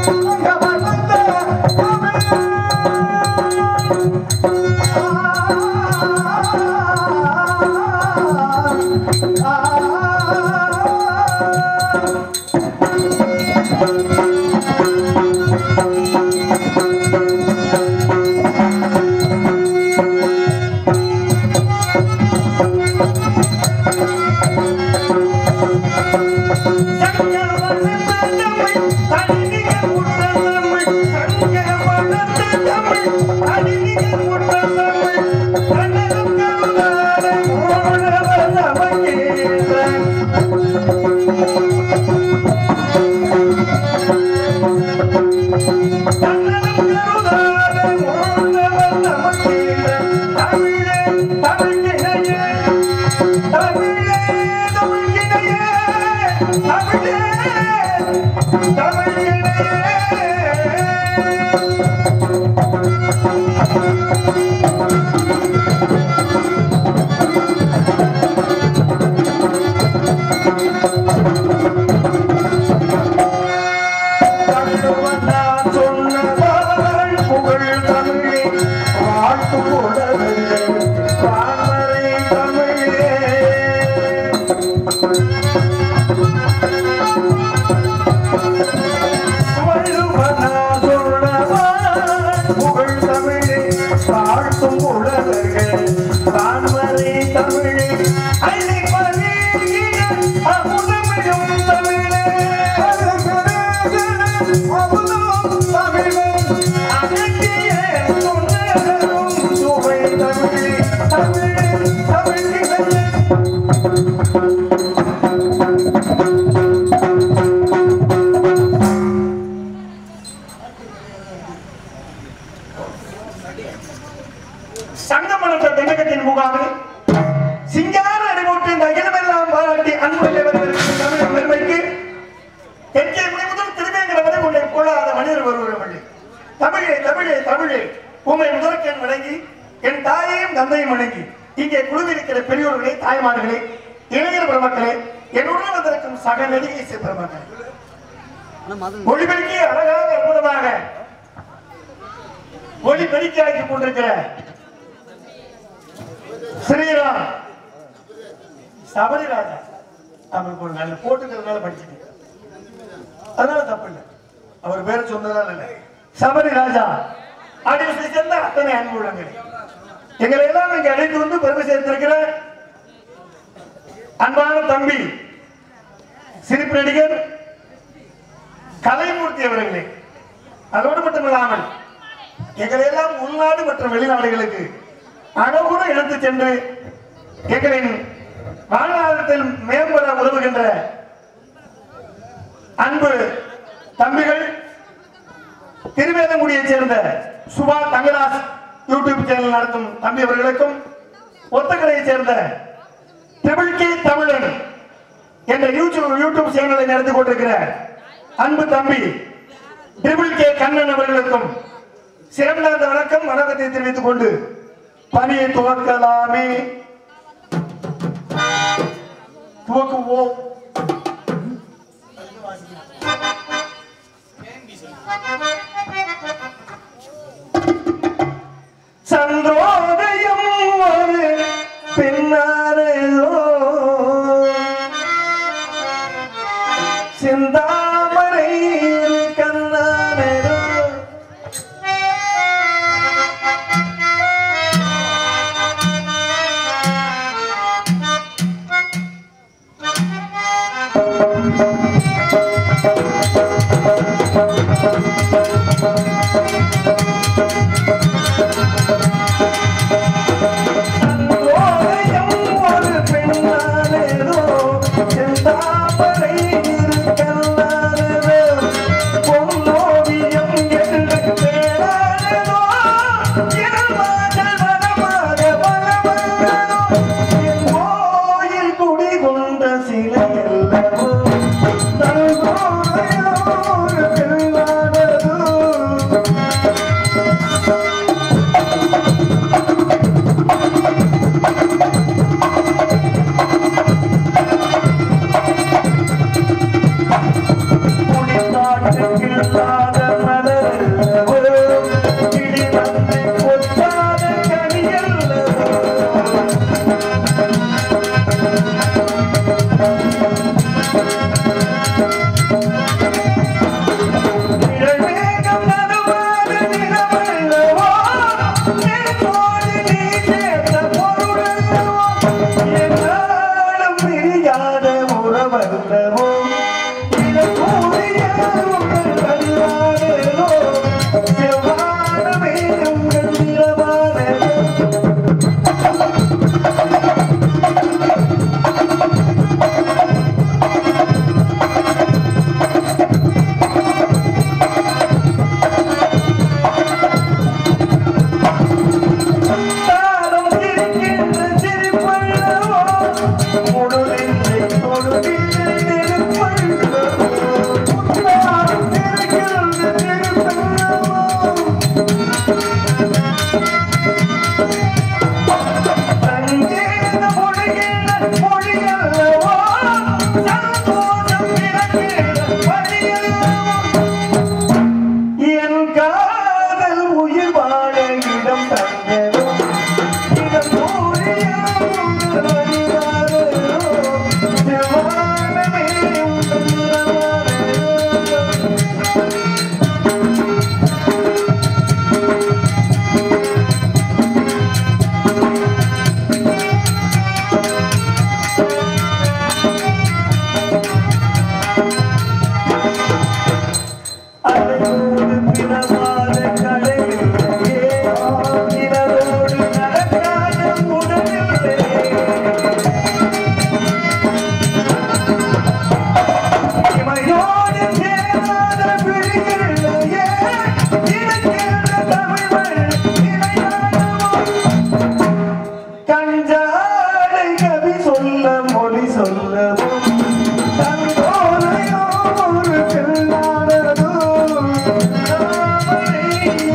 சங்கமனத்த திண்டகத்தின் முகாமில் சிங்கார அடிபோட்டு இந்த அகிலமெல்லாம் பாராட்டி அன்புள்ள வருவதற்கு தமிழ் பெருமைக்கு தெற்கே முனை முதல் திருவேங்கட வரை உன்னை கொள்ளாத மனிதர் ஒருவரும் தமிழே தமிழே தமிழே உண்மை முதற்கென் வணங்கி என் தாயையும் தந்தையும் வணங்கி இங்கே குழுவிருக்கிற பெரியோர்களே தாய்மார்களே இளைஞர் பெருமக்களே என்னுடன் வந்திருக்கும் சக நடிகை பெருமக்களே மொழிபெருக்கி அழகாக அற்புதமாக ஒளி பெருக்கியாக்கி கொண்டிருக்கிற ஸ்ரீராம் சபரிராஜா அவருக்கு ஒரு நல்ல போட்டுக்கிறதுனால படிச்சுட்டு அதனால தப்பு இல்லை அவர் பேரை சொன்னதால இல்லை சபரி ராஜா அப்படின்னு சொல்லி சேர்ந்த அத்தனை அன்பு உள்ளங்களே எங்களை எல்லாம் இங்க அழைத்து வந்து பெருமை சேர்த்திருக்கிற அன்பான தம்பி சிரிப்பு நடிகர் கலைமூர்த்தி அவர்களே அதோடு மட்டுமில்லாமல் எங்களை எல்லாம் உள்நாடு மற்றும் வெளிநாடுகளுக்கு அழகுற எடுத்து சென்று எங்களின் வாழ்வாதாரத்தில் மேம்பட உதவுகின்ற அன்பு தம்பிகள் திருவேதங்குடியைச் சேர்ந்த சுபா தங்கராஜ் யூடியூப் சேனல் நடத்தும் தம்பி அவர்களுக்கும் ஒத்தக்கரையைச் சேர்ந்த ட்ரிபிள் கே தமிழன் என்ற யூடியூப் யூடியூப் சேனலை நடத்தி கொண்டிருக்கிற அன்பு தம்பி ட்ரிபிள் கே கண்ணன் அவர்களுக்கும் சிறந்த வணக்கம் வணக்கத்தை தெரிவித்துக் கொண்டு பணியை துவக்கலாமே துவக்குவோம் சந்திரோதயம் ஒரு பின்னாரையோ சிந்தாமரை கண்ணானோ சந்திரோதயம் ஒரு பெண்ணானேதோ செந்தாமரை கண்ணானேதோ பொன்னோவியம் என்று பேரானேதோ என் மகள் வனமாக வனவந்ததோ என் கோயில் குடிகொண்ட சிலை அல்லவோ சந்திரோதயம் ஒரு பெண்ணானேதோ புலிநாட்டுக்கில் பூக்காத மலரல்லவோ இடி வந்து கொத்தாத கனியல்லவோ நிழல்மேகம் நடுவாத நிலவல்லவோ, நெருப்போடு நீ சேர்த்த பொருளல்லவோ, எந்நாளும் பிரியாத உறவல்லவோ, இளங்கூறிய உங்கள் கல்லாதேனோ, செவ்வானமே உங்கள் நிலவானதோ. தாரம் சிரிக்கின்ற சிரிப்பல்லவோ, முழுநெஞ்சை தொழுகின்ற நெருப்பல்லவோ. தாரம் சிரிக்கின்ற சிரிப்பல்லவோ, சங்கீத மொழிகின்ற மொழியல்லவோ, சந்தோஷம் பிறக்கின்ற வழியல்லவோ. என் காதல் உயிர் வாழ இடம் தந்ததோ இடம் கூறியோ உங்கள் வழியாரோ செவ்வானமே உங்கள் நிறமானதோ அலையோடு பிறவாத கடையில்லையே நிழலோடு நடக்காத உடலில்லையே இமையோடு சேராத விழிகளில்லையே இணைக்கின்ற தமிழ்கள் இணையானவோ கஞ்சாடை கவி சொல்ல மொழி சொல்லவோ தங்கோலையோ ஒரு பிள்ளானதோ நாமளே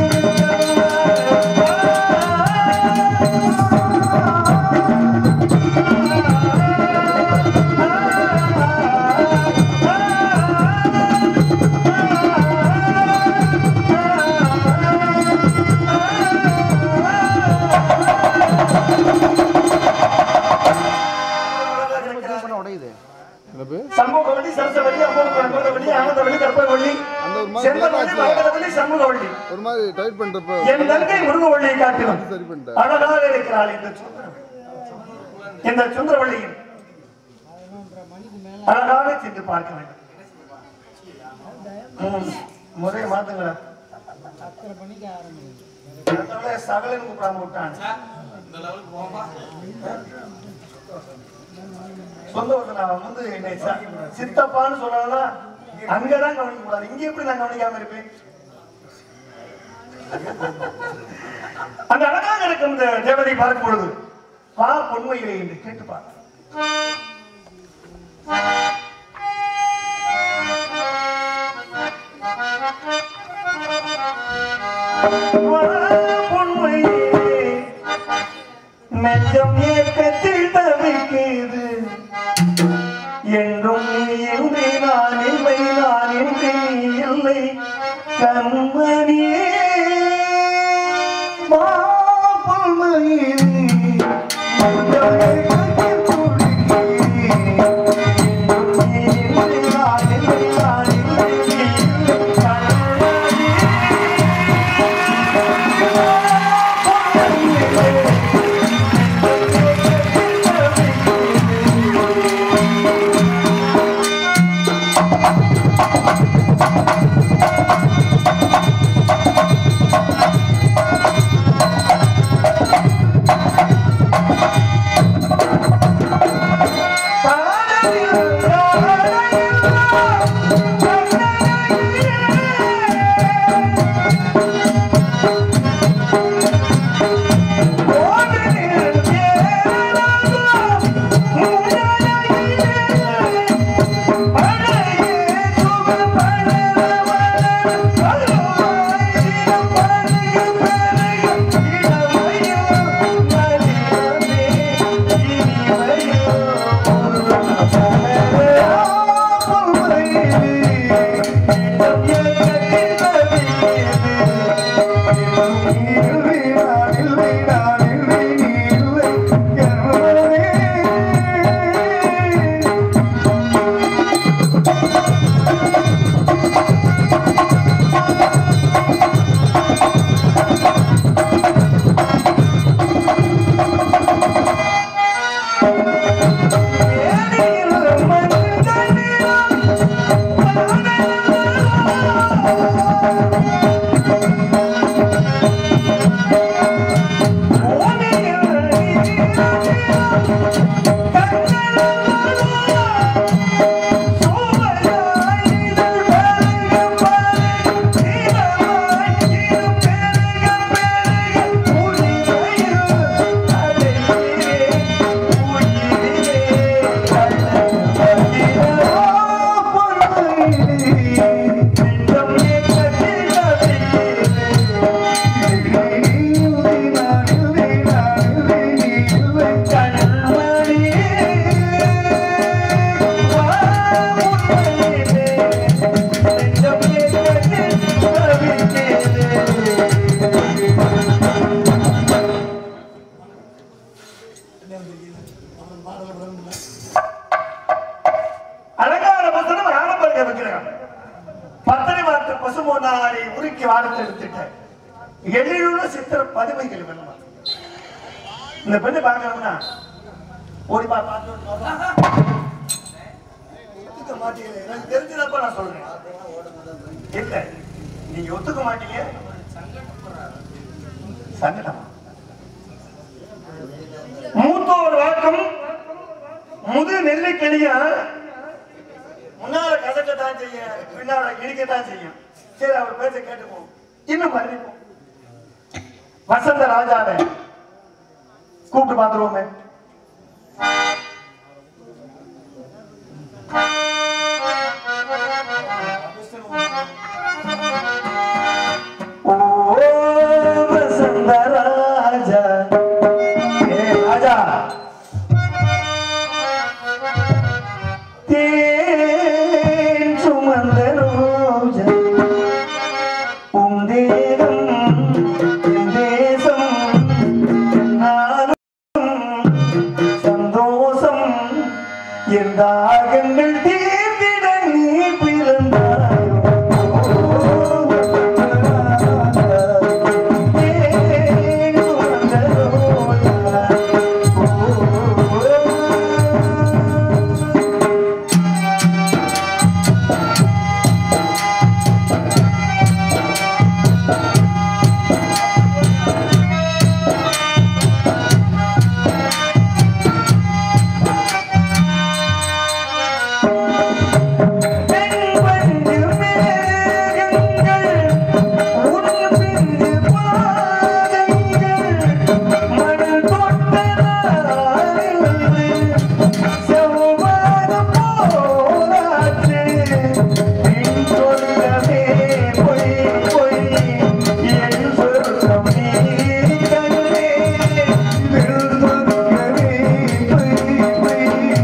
பண்ண உடையுது என்னது சண்முகவள்ளி சரசவள்ளி அம்மோகவள்ளி ஆனந்தவள்ளி கற்பகவள்ளி அந்த ஒரு மாதிரி செல்வவள்ளி black ஆச்சு. மரகதவள்ளி சண்முகவள்ளி ஒரு மாதிரி டைட் பண்றப்ப என் தங்கை முருகவள்ளியை காட்டிலும் சரி பண்ணிட்டேன் அழகாக இருக்கிறாள் இந்த சுந்தரம் இந்த சுந்தரவள்ளியும் அழகாக சென்று பார்க்க வேண்டும் ம், முறையை மாத்துங்களா அதனால சகலன் கூப்பிடாம விட்டான் சொந்த ஊர்ல நான் வந்து என்னை ச- சித்தப்பான்னு சொன்னாதான் அங்கதான் கவனிக்க கூடாது இங்க எப்படி நான் கவனிக்காம இருப்பேன் அந்த அழகாக இருக்கும் இந்த தேவதை பார்க்கும் பொழுது பா பொன்மையிலே என்று கேட்டு பார் வா பொன்மையிலே, நெஞ்சம் ஏக்கத்தில் தவிக்குது என்றும் நீ இன்றி நான் இல்லை நான் இன்றி நீ இல்லை கண்மணியே மாப்பொல்மையிலே மஞ்சள் ஏக்கத்தில் துடிக்கிறேன். என்றும் நீ இன்றி நான் இல்லை நான் இல்லை நீ இல்லை கண்மணியே மாப்பொல்மையிலே பசுமொன்னாரை உருக்கி வாரத்தை எடுத்துட்ட எழிலுள்ள சித்திர பதுமைகள் வேணுமா இந்த பெண்ணை பார்க்கணும்னா ஓடி பா பார்த்து ஒத்துக்க மாட்டீங்க எனக்கு தெரிஞ்சதப்ப நான் சொல்றேன் இல்ல நீங்க ஒத்துக்க மாட்டீங்க சங்கடமா மூத்தோர் வாக்கம் முது நெல்லிக்கனியா முன்னால கசக்கத்தான் செய்யும் பின்னால இடிக்கத்தான் செய்யும் சரி அவர் பேச்ச கேட்டுப்போம் இன்னும் மன்னிப்போம் வசந்த ராஜாவை கூப்பிட்டு பார்த்துருவோமே ஓ வசந்த ராஜா ஏ ராஜா தேன் சுமந்த ரோஜா உன் தேகம் என் தேசம் நானும் சந்தோஷம் என் தாகங்கள் தீர்ந்திட நீ பிறந்தாயோ தேன் சுமந்த ரோஜா பெண்பஞ்சு மேகங்கள், உன் பிஞ்சு பாதங்கள், மணல் தொட்ட நாளிலிருந்து செவ்வானம் போலாச்சு. பின் சொல்லவே பொய் பொய், என் சொர்க்கம் நீ கண்ணே. பின் சொல்லவே பொய் பொய்,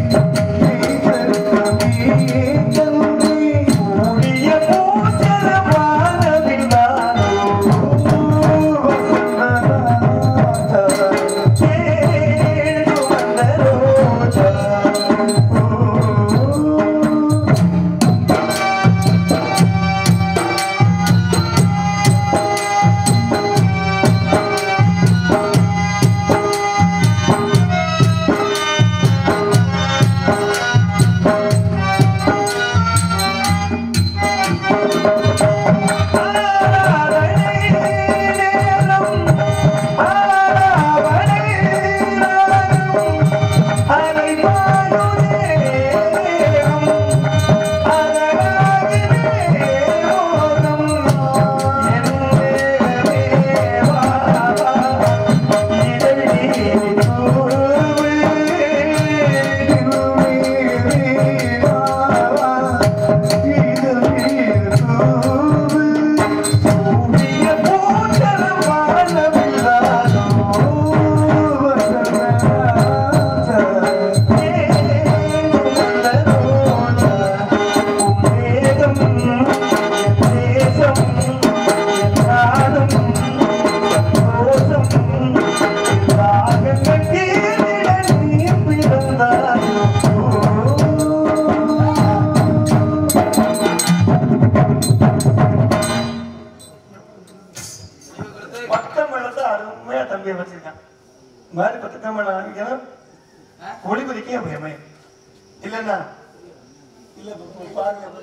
பத்தம் வெள்ளத்தை அருமையா தம்பியை வச்சிருக்கான் இந்த மாதிரி பத்து தமிழ் ஆரம்பிக்கணும் ஒளி குதிக்க பயமே இல்லைன்னா இல்ல இப்ப பாருங்க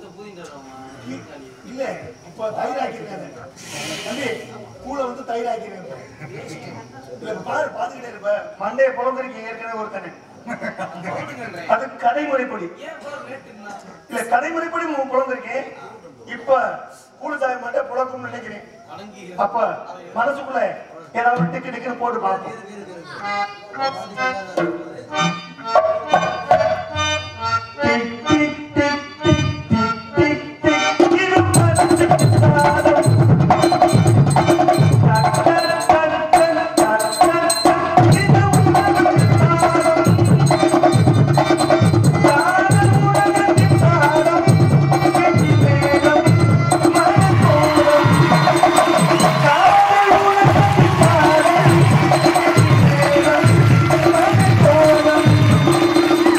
இல்ல இப்ப தயிராக்கிருக்காங்க தம்பி கூட வந்து தயிராக்கிருக்காங்க இல்ல இப்ப பாரு பாத்துக்கிட்டே இருப்ப மண்டைய புலந்திருக்கீங்க ஏற்கனவே ஒருத்தனை அது கடைமுறைப்படி இல்ல கடைமுறைப்படி புலந்திருக்கேன் இப்ப கூடு தாய் மட்டும் புழக்கும்னு நினைக்கிறேன் அப்ப மனசுக்குள்ள ஏதாவது டிக்கு டிக்குன்னு போட்டு பார்ப்போம் tick tick tick tick tick tick tick இருமருந்துக்கு சாதம். டக் டக் டக் டக் டக் டக் டக் இருமருந்துக்கு சாதம். சாதம் உலகத்தின் சாதம். கெட்டி மேகம் மனசோரம். காதல் உலகத்தின் சாதம். கெட்டி மேகம் மனசோரம்.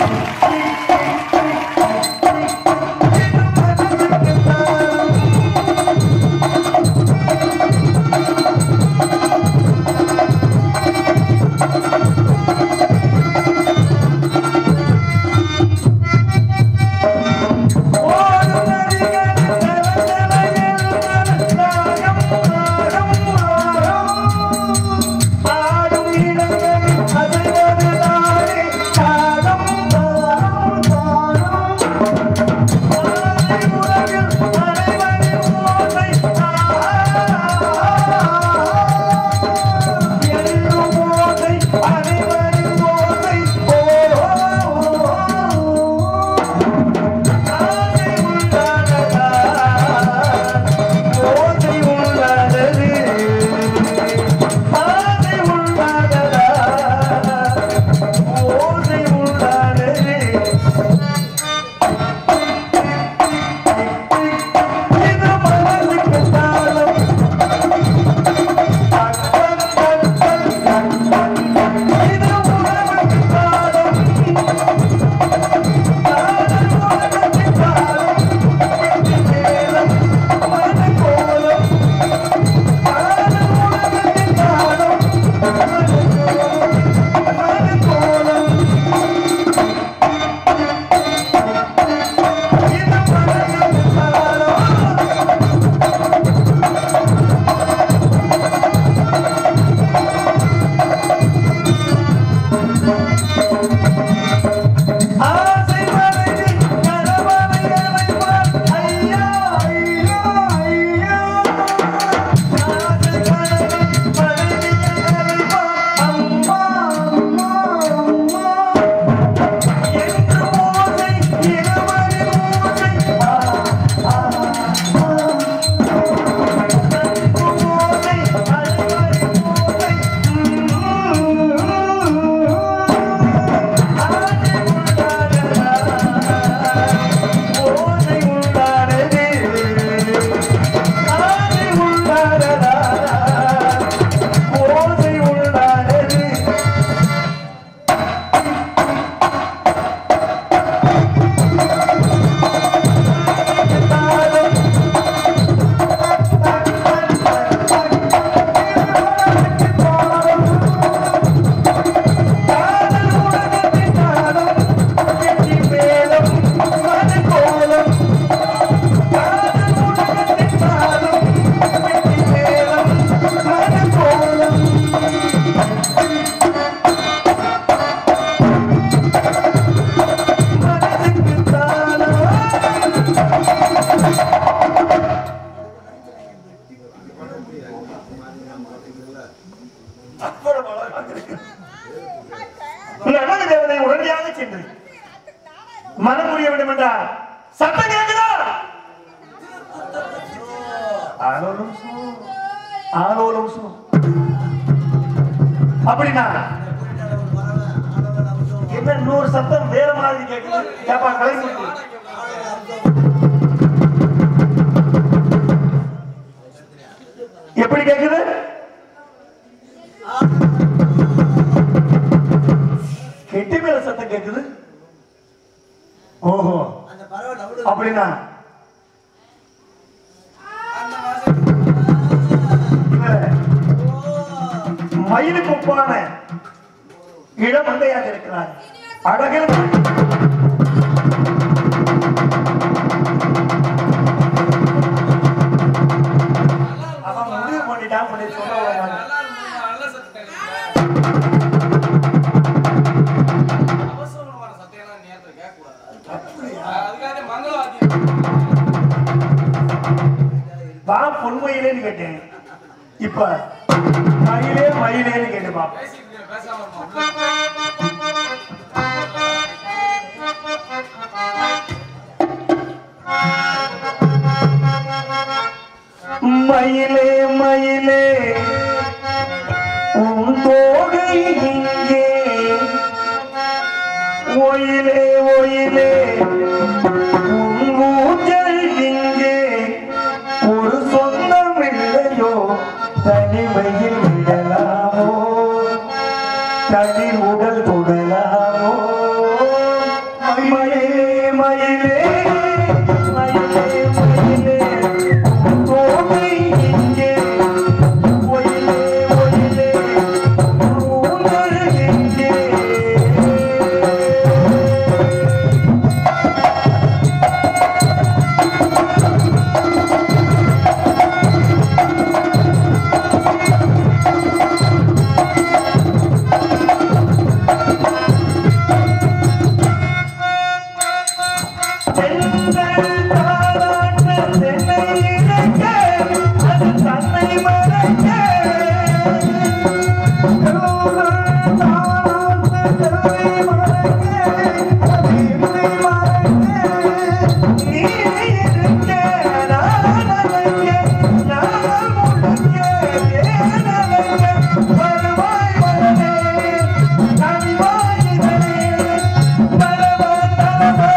அப்படின்றான் சத்தம் கேக்குதா ஆலோலம் சு ஆலோலம் சு அப்படின்னா என்ன இன்னொரு சத்தம் வேற மாதிரி கேக்குது ஏப்பா கலைமுத்து எப்படி கேக்குது கெட்டி மேல சத்தம் கேக்குது ஓஹோ அந்த பறவை லவுடு அப்படின்னா இவன் மயிலுக்கு ஒப்பான இளமங்கையாக இருக்கிறார் அழகில் அவன் முடிவு பண்ணிட்டான் பண்ணி சொல்ல வர மாட்டான். வா பொன்மையிலேன்னு கேட்டேன் இப்ப மயிலே மயிலேன்னு கேட்டு பாப்போம் மயிலே மயிலே உன் தோகை இங்கே ஒயிலே ஒயிலே உன் ஊஞ்சல் இங்கே ஒரு சொந்தம் இல்லையோ தனிமையில் விடலாமோ தனி உடல் தொடலாமோ மயிலே மயிலே மயிலே மயிலே உன் தோகை இங்கே ஒயிலே ஒயிலே உன் ஊஞ்சல் இங்கே தென்றல் தாலாட்ட தென்னை இழைக்க, அது தன்னை மறைக்க. தென்றல் தாலாட்ட தென்னை மறைக்க, அது என்னை மறைக்க. நீ இருக்க, நான் அழைக்க, நான் முழுக்க, ஏன் அழைக்க? வருவாய் வரவே, கனிவாய் இதழே, வரவா, தரவா,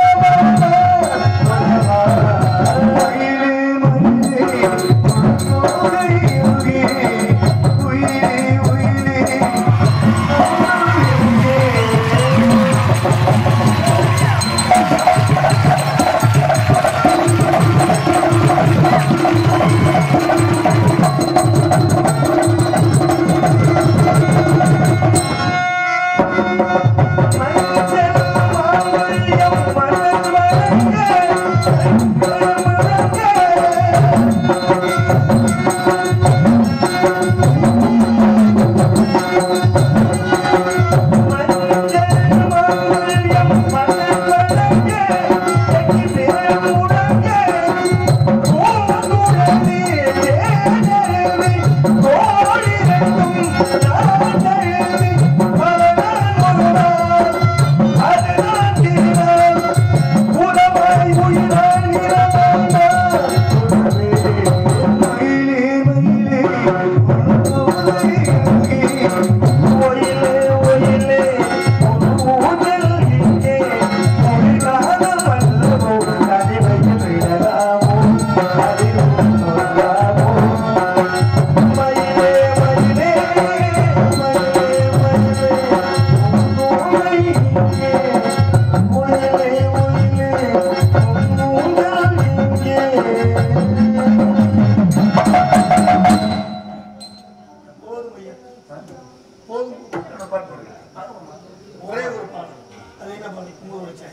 ஒரே ஒரு பாட்டு அது என்ன பண்ணி கும்பிட வச்சேன்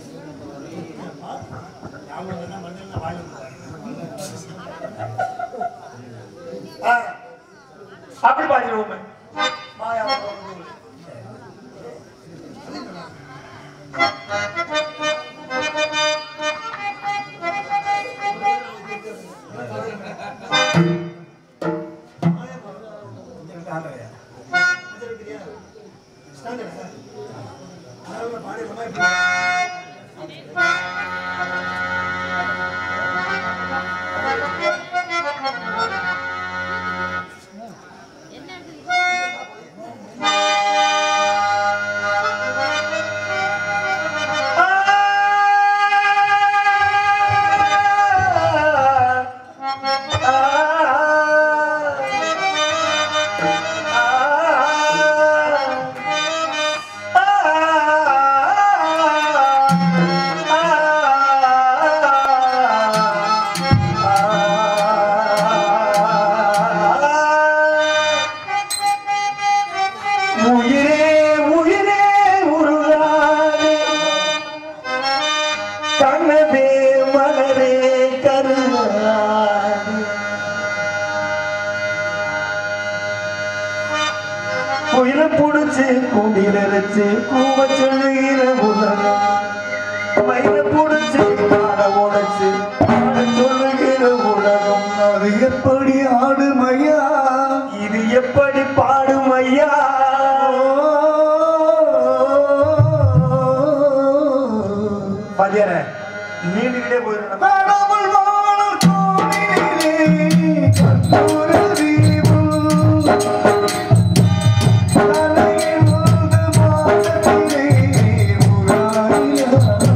ஞாபகம் என்ன பண்ணல வாயில் அப்படி பாடிடுவோம் மாயா பாடிடுமா புடிச்சு கூண்டிலரைச்சு கூவ சொல்லுகிற உலகம் மயில புடிச்சு காட உடைச்சு ஆட சொல்லுகிற உலகம் அது எப்படி ஆடுமையா இது எப்படி பாடும் ஐயா பாத்தியார நீண்டுகிட்டே போயிடணும் கடவுள் வாழும் கோவிலிலே கற்பூர தீபம். தலையில் உழுந்த மாதத்திலே முராரியாக.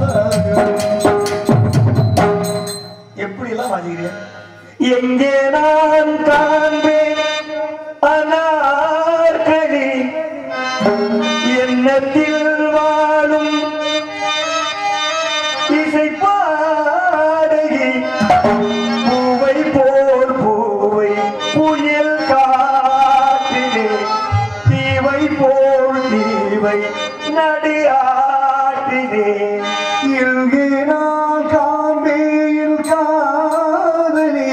எப்படி எல்லாம் வாசிக்கிறீங்க எங்கே நான் காண்பேன் அனார்களி எண்ணத்தில் வாழும் இசை பாடகி பூவை போல் பூவை புயல் காற்றிலே தீவை போல் தீவை நடு ஆற்றிலே இல்கே நான் காண்பேன் காதலி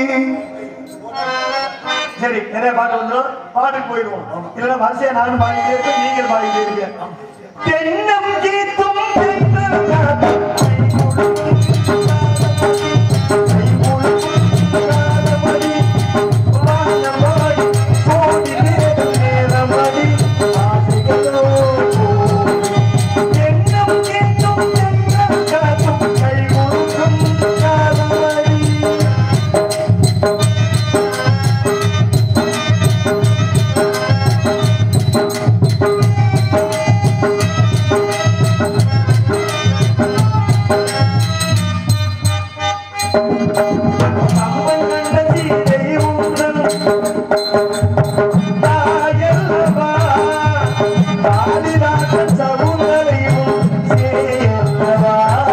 சரி நிறைய பாட்டு வந்துடும் பாட்டுக்கு போயிடுவோம் இல்லைன்னா வரிசையா நானும் பாடிட்டே இருப்பேன் நீங்கள் பாடிட்டே இருப்பீங்க தென்னம் கீத்தும் தென்றல் காத்தும் கைகுலுக்கும் காதமடி, வானமாடி, கோடி நேரம் நேரமடி, ஆசைகளோ கோடி. தென்னம் கீத்தும் தென்றல் காத்தும் கைகுலுக்கும் காதமடி. அம்மன் கண்ட சீதை உந்தன் தாயல்லவா காளிதாசன் சகுந்தலையும் சேயல்லவா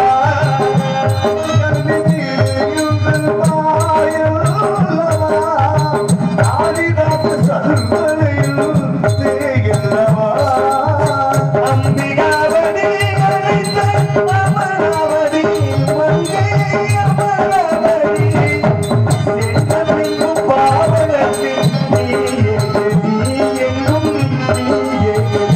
அம்பிகாவதி அழைத்த அமராவதி மங்கை அமராவதி சென்றபின்னும் பாவலத்தில் நீ எங்கு நீ எங்கும் நீ எங்கு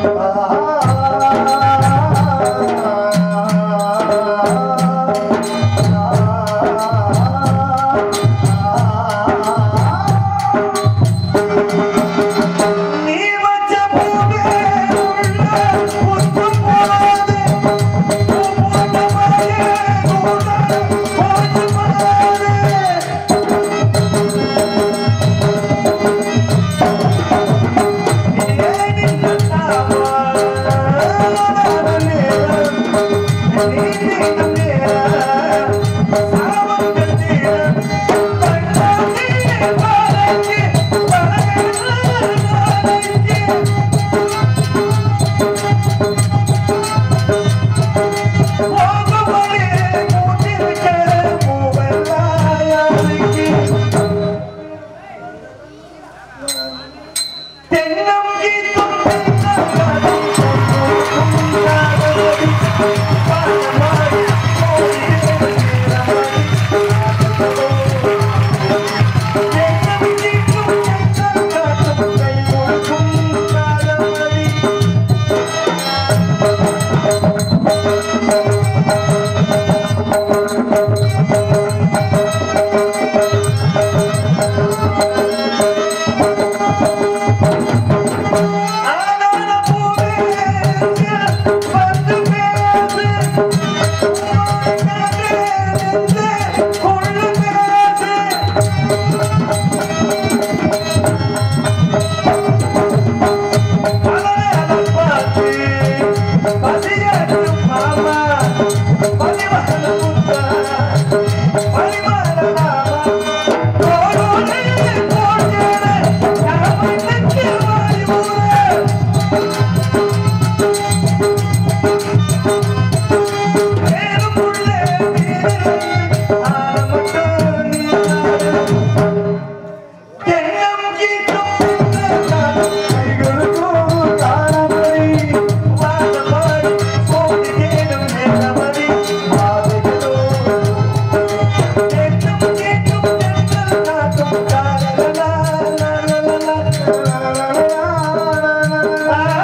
நீ வச்ச பூவே உள்ள புத்தும் போது பூப்போட்ட மழையே கூட போச்சு போது தென்னம் கீத்தும் தென்னங்காடும் காதலடி பாடமாடி கோடியே தென்னம் கீத்தும் தென்னங்காடும் கை கொடுக்கும் காதலடி ஆனான பூவே வந்து பேசு கொள்ளு பேசு மலையாளம் பார்த்து பசியாற்றும் மாமா பரிவார முத்தா பரிவார மாமா கோடோடு கோடோடு யாவனுக்கு வாயுவே வேறுமுள்ளே வீரருக்கு ஆரம்பத்தோ நீ தென்னம் கீட்டும் தென்னங்காடும் கைகளுக்கும் தானமடி வானமாடி கோடி தேடும் நேரமடி ஆதைகளோ தென்னம் கீட்டும் தென்னங்காடும் தாரலலா, லலலலா, லலலலா,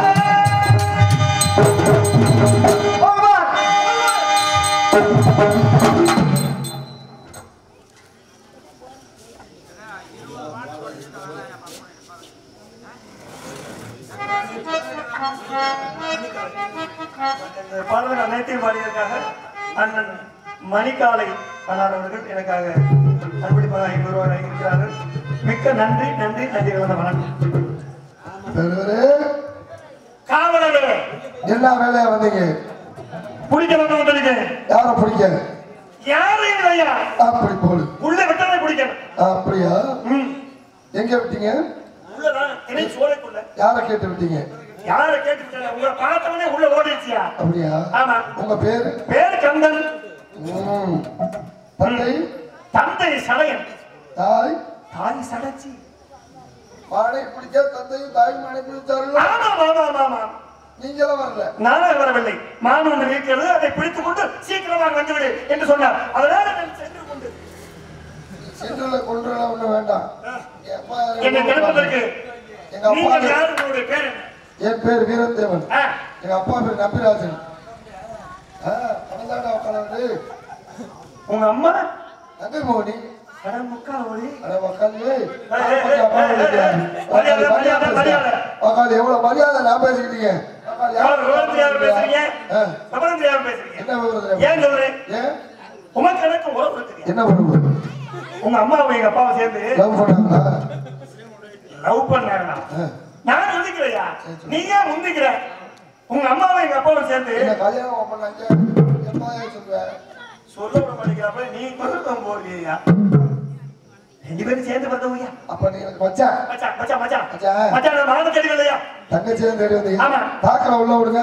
இந்த பாடல்கள் அனைத்தையும் பாடியதற்காக அண்ணன் மணிக்காலை அண்ணார் அவர்கள் எனக்காக அன்பளிப்பாக ஐநூறு ரூபாய் வழங்கியிருக்கிறார்கள் மிக்க நன்றி நன்றி நன்றி கலந்த வணக்கம் தலைவரே காவலர்களே என்ன வேலையா வந்தீங்க பிடிக்கணும்னு வந்திருக்கேன் யார பிடிக்க யாரையும் இல்லையா அப்படி போடு உள்ள விட்டதை பிடிக்கணும் அப்படியா ம். எங்க விட்டீங்க உள்ளதான் திணை சோலைக்குள்ள யார கேட்டு விட்டீங்க யார கேட்டு உங்களை பார்த்தவனே உள்ள ஓடிடுச்சியா அப்படியா ஆமா உங்க பேரு பேர் கந்தன் ம். தந்தை தந்தை சடையன் தாய் தாய் சடைச்சி மாடை பிடிக்க தந்தையும் தாயும் மாடை பிடிச்சார்கள் ஆமா ஆமா ஆமா ஆமா நீங்களும் வரல நானே வரவில்லை மான் ஒன்று இருக்கிறது அதை பிடித்துக் கொண்டு சீக்கிரமாக வந்துவிடு என்று சொன்னார் அதனால நான் சென்று கொண்டு சென்றுல கொண்டு ஒண்ணு வேண்டாம் எங்க அப்பா என்னை கெடுப்பதற்கு எங்க அப்பா நீங்கள் யார் உங்களுடைய பேர் என்ன? என் பேர் வீரத்தேவன் ஆ, எங்க அப்பா பேர் நம்பிராஜன் ஆ, அவன்தான்டா உட்கார்ந்து உங்க அம்மா நம்பி மோனி அட முக்கால் ஒளி அட உட்காந்து ஏய், ஏய், ஏய், மரியாதை, மரியாதை, மரியாதை. உட்காந்து எவ்வளவு மரியாதை நான் பேசிக்கிட்டீங்க உட்காந்து யார் எவ்வளவு விவரம் தெரியாம பேசுறீங்க ஆ, விவரம் தெரியாம பேசுறீங்க என்ன விவரம் ஏன் சொல்றேன் ஏன் உமக்கு எனக்கு உறவு தெரியும் என்ன விவரம் உங்க அம்மாவும் எங்க அப்பாவும் சேர்ந்து லவ் பண்ணாங்களா லவ் பண்ணாங்களா ஆ. நான் சொல்லிக்கிறையா நீ ஏன் முந்திக்கிற உங்க அம்மாவும் எங்க அப்பாவும் சேர்ந்து என்ன கல்யாணம் பண்ணாங்க எப்பா சொல்லுவேன் சொல்ல விட மாட்டேங்கிறப்ப நீ குறுக்கம் போறியா ரெண்டு பேரும் சேர்ந்து பார்த்தவங்க அப்ப நீ எனக்கு மச்சான் மச்சான் மச்சான் மச்சான் மச்சான். மச்சான் நான் மறந்து தெரியலையா தங்கச்சியும் தேடி வந்தீங்க ஆமா. தாக்கல உள்ள விடுங்க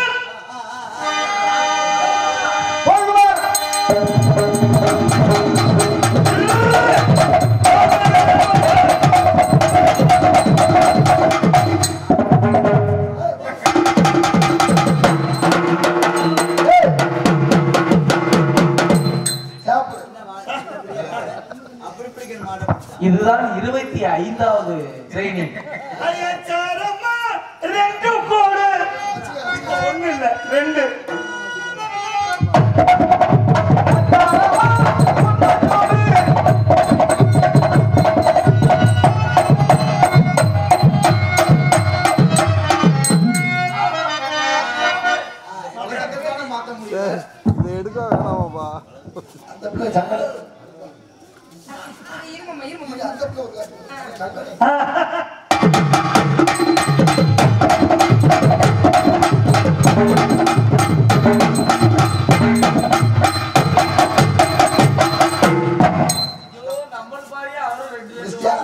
சாப்பிடு இதுதான் இருபத்தி ஐந்தாவது ட்ரைனிங் ஐயாச்சாரம்மா, ரெண்டு கோடு ஒண்ணு இல்ல ரெண்டு இதை எடுக்க வேணாமாப்பா அந்த பிள்ளை சங்கடம் இருமம்மா இருமம்மா அந்த பிள்ளை ஒரு சங்கடம் கிறிஸ்டியா?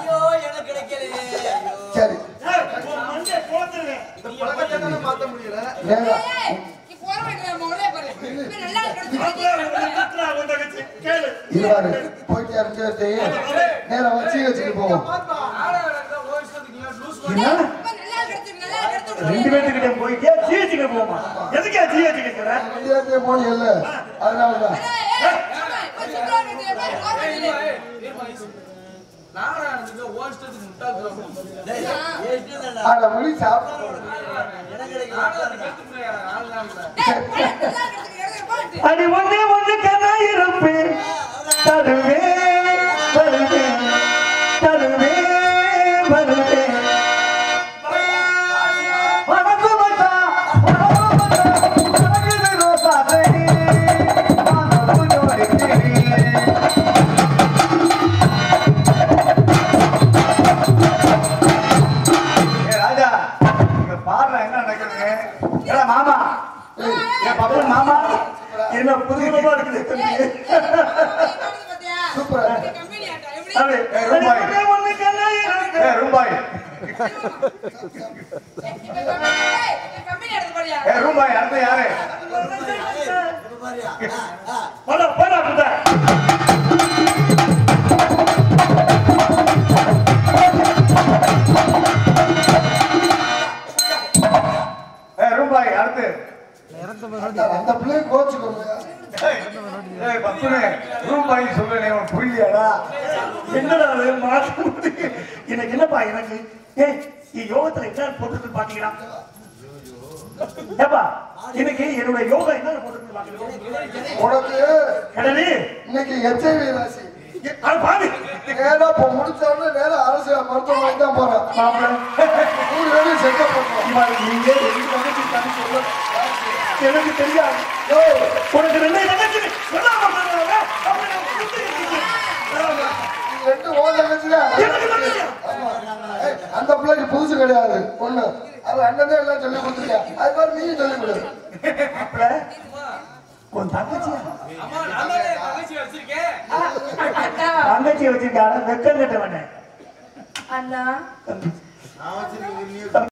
சரி ஏய், உன் மண்டையை குழத்துறேன். நேரா. நீ போற வேண்டிய மொழே பாரு இவன் நல்லா அப்புறம் இருக்கிறது உன்னை கத்துறா, உன் தங்கச்சி. கேளு. இருவாரு போயிட்டு இறங்கி வச்சு நேரா வச்சு வச்சுட்டு போவோம் என்ன? இவன் நல்லா இருக்கிறது நல்லா இருக்கிறது ரெண்டு பேர்த்துக்கிட்ட போயிட்டே ஜிஹெச்சுக்கு போமா எதுக்கே ஜிஹெச்சுக்கு இருக்கிற வண்டியாட்டே போனியல்ல அதனாலதான் ஆட மொழி சாப்பிட்டு அடி ஒண்ணே ஒண்ணு கண்ணா இருப்பேன் தருவே வருவே தருவே வருவே வணக்கம் மச்சான், வணக்கம் மச்சான், வணக்கம் ரோசா தேடி, வாங்க கொஞ்சம் வைத்தேன். ஏய் ராஜா இங்க பாடுற என்ன நடக்குதுங்க ஏடா மாமா என் பப்பன் மாமா என்ன புதுவிதமா இருக்குது சூப்பரா அது, ரூபாய். ஒண்ணே ஒண்ணு கண்ணா இருக்கு. ஏ ரூபாய் ஏ ரூபாய் அடுத்த யாரு போடா, போடா, புத்தா. ஏ ரூபாய் அடுத்து அந்த- அந்த பிள்ளைய கோச்சுக்கோங்க ஏய், ஏய் பப்புனே ரூபாய் சொல்றேன் உனக்கு புரியலையாடா என்னடா அது, மாசம் முடியுது. எனக்கு என்னப்பா எனக்கு ஏய் நீ யோகத்துல என்ன போட்டுருக்கு பாத்தீங்களா ஏப்பா இன்னைக்கு என்னோட யோகா என்ன போட்டுருக்கு பாத்தீங்களா உனக்கு கடலி இன்னைக்கு எச்ஐவி ராசி அது பாவி நேரா இப்ப முடிச்ச உடனே நேரா அரசு மருத்துவமனைக்கு தான் போறேன் மாப்பிள்ளை மூணு வேலையும் செக்கப் பண்ணுவோம் இவன் நீங்க ரெண்டு தங்கச்சி இருக்கான்னு சொல்ல எனக்கு தெரியாது உனக்கு ரெண்டு தங்கச்சி சொல்லாம சொல்றாங்க அப்ப நான் புரிஞ்சு வச்சுக்கிறேன். ரெண்டு ஓ தங்கச்சிதான். எனக்கு தங்கச்சியா? ஆமா. ஏய், அந்த பிள்ளைக்கு புதுசு கிடையாது ஒண்ணு அவ அண்ணனே எல்லாம் சொல்லி கொடுத்துருக்கா அது மாதிரி நீயும் சொல்லி கொடு மாப்பிள, உன் தங்கச்சியா அண்ணா தங்கச்சி வச்சிருக்காங்க வெக்கம் கட்டவன அண்ணா தம்பி